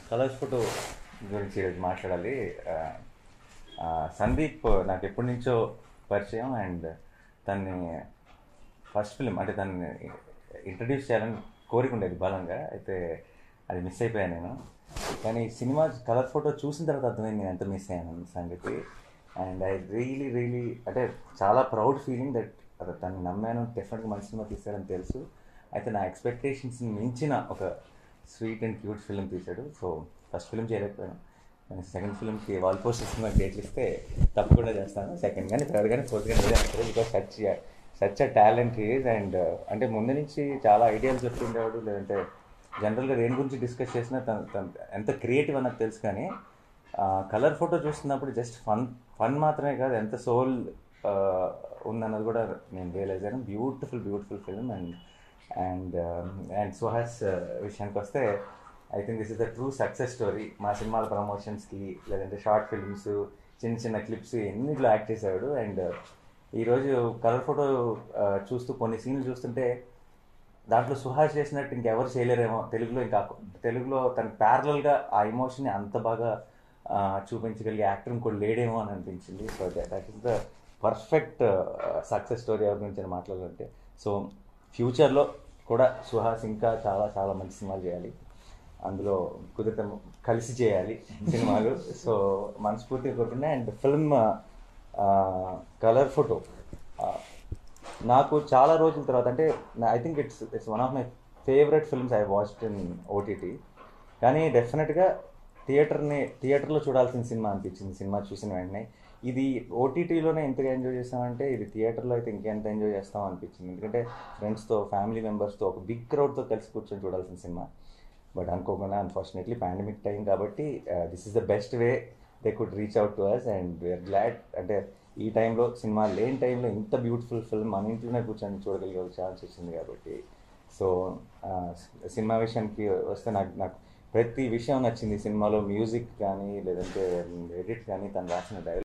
colours photo గురించి ఈరోజు మాట్లాడాలి ఆ, ఆ, సందీప్ నాకు ఎప్పటి నుంచో పరిచయం అండ్ తన్ని ఫస్ట్ ఫిలిం అంటే తనని ఇంట్రడ్యూస్ చేయాలని కోరిక ఉండేది బలంగా అయితే అది మిస్ అయిపోయాను నేను కానీ సినిమా కలర్ ఫోటో చూసిన తర్వాత అర్థమైంది నేను ఎంత మిస్ అయ్యాను అన్న సంగతి అండ్ ఐ రియలీ రియలీ అంటే చాలా ప్రౌడ్ ఫీలింగ్ దట్ అది తను నమ్మాను డెఫినెట్గా మంచి సినిమా తీస్తాడని తెలుసు అయితే నా ఎక్స్పెక్టేషన్స్ని మించిన ఒక స్వీట్ అండ్ క్యూట్ ఫిల్మ్ తీశాడు సో ఫస్ట్ ఫిల్మ్ చేయలేకపోయాను కానీ సెకండ్ ఫిల్మ్కి వాల్ పోస్టర్ సినిమా డేట్లు ఇస్తే తప్పకుండా చేస్తాను సెకండ్ కానీ థర్డ్ కానీ ఫోర్త్ కానీ ఏదైనా because such such a talent is and అంటే ముందు నుంచి చాలా ఐడియాలు చెప్తుండేవాడు లేదంటే జనరల్గా దేని గురించి డిస్కస్ చేసినా తను తను ఎంత క్రియేటివ్ అన్నది తెలుసు కానీ కలర్ ఫోటో చూస్తున్నప్పుడు జస్ట్ ఫన్ ఫన్ మాత్రమే కాదు ఎంత సోల్ ఉందన్నది కూడా నేను రియలైజ్ అయ్యాను beautiful beautiful film and and and Suhas విషయానికి వస్తే I think this is the true success story మా సినిమాల ప్రమోషన్స్కి లేదంటే షార్ట్ ఫిల్మ్స్ చిన్న చిన్న క్లిప్స్ ఎన్నిట్లో యాక్ట్ చేశాడు అండ్ ఈరోజు కలర్ ఫోటో చూస్తూ కొన్ని సీన్లు చూస్తుంటే దాంట్లో సుహాస్ చేసినట్టు ఇంకెవరు చేయలేరేమో తెలుగులో ఇంకా తెలుగులో తన ప్యారలల్గా ఆ ఎమోషన్ని అంత బాగా ఆ, చూపించగలిగే యాక్టర్ ఇంకోటి లేడేమో అని అనిపించింది so that is the perfect success story ఎవరి గురించి అని మాట్లాడాలంటే సో ఫ్యూచర్లో కూడా సుహాస్ ఇంకా చాలా చాలా మంచి సినిమాలు చేయాలి అందులో కుదిరితే కలిసి చేయాలి సినిమాలు సో మనస్ఫూర్తిగా కొట్టిన అండ్ ఫిల్మ్ కలర్ ఫోటో నాకు చాలా రోజుల తర్వాత అంటే I think it's it's one of my favourite films I watched in OTT కానీ డెఫినెట్గా థియేటర్ని థియేటర్లో చూడాల్సిన సినిమా అనిపించింది సినిమా చూసిన వెంటనే ఇది ఓటీటీలోనే ఎంతగా ఎంజాయ్ చేస్తామంటే ఇది థియేటర్లో అయితే ఇంకెంత ఎంజాయ్ చేస్తాం అనిపించింది ఎందుకంటే ఫ్రెండ్స్తో ఫ్యామిలీ మెంబర్స్తో ఒక బిగ్ క్రౌడ్తో కలిసి కూర్చొని చూడాల్సిన సినిమా బట్ అనుకోకుండా అన్ఫార్చునేట్లీ పాండమిక్ టైం కాబట్టి this is the best way they could reach out to us and we are glad అంటే ఈ టైంలో సినిమా లేని టైంలో ఇంత బ్యూటిఫుల్ ఫిల్మ్ మన ఇంట్లోనే కూర్చొని చూడగలిగే ఒక ఛాన్స్ వచ్చింది కాబట్టి సో సినిమా విషయానికి వస్తే నాకు నాకు ప్రతి విషయం నచ్చింది సినిమాలో మ్యూజిక్ కానీ లేదంటే ఎడిట్ కానీ తను రాసిన డైలాగ్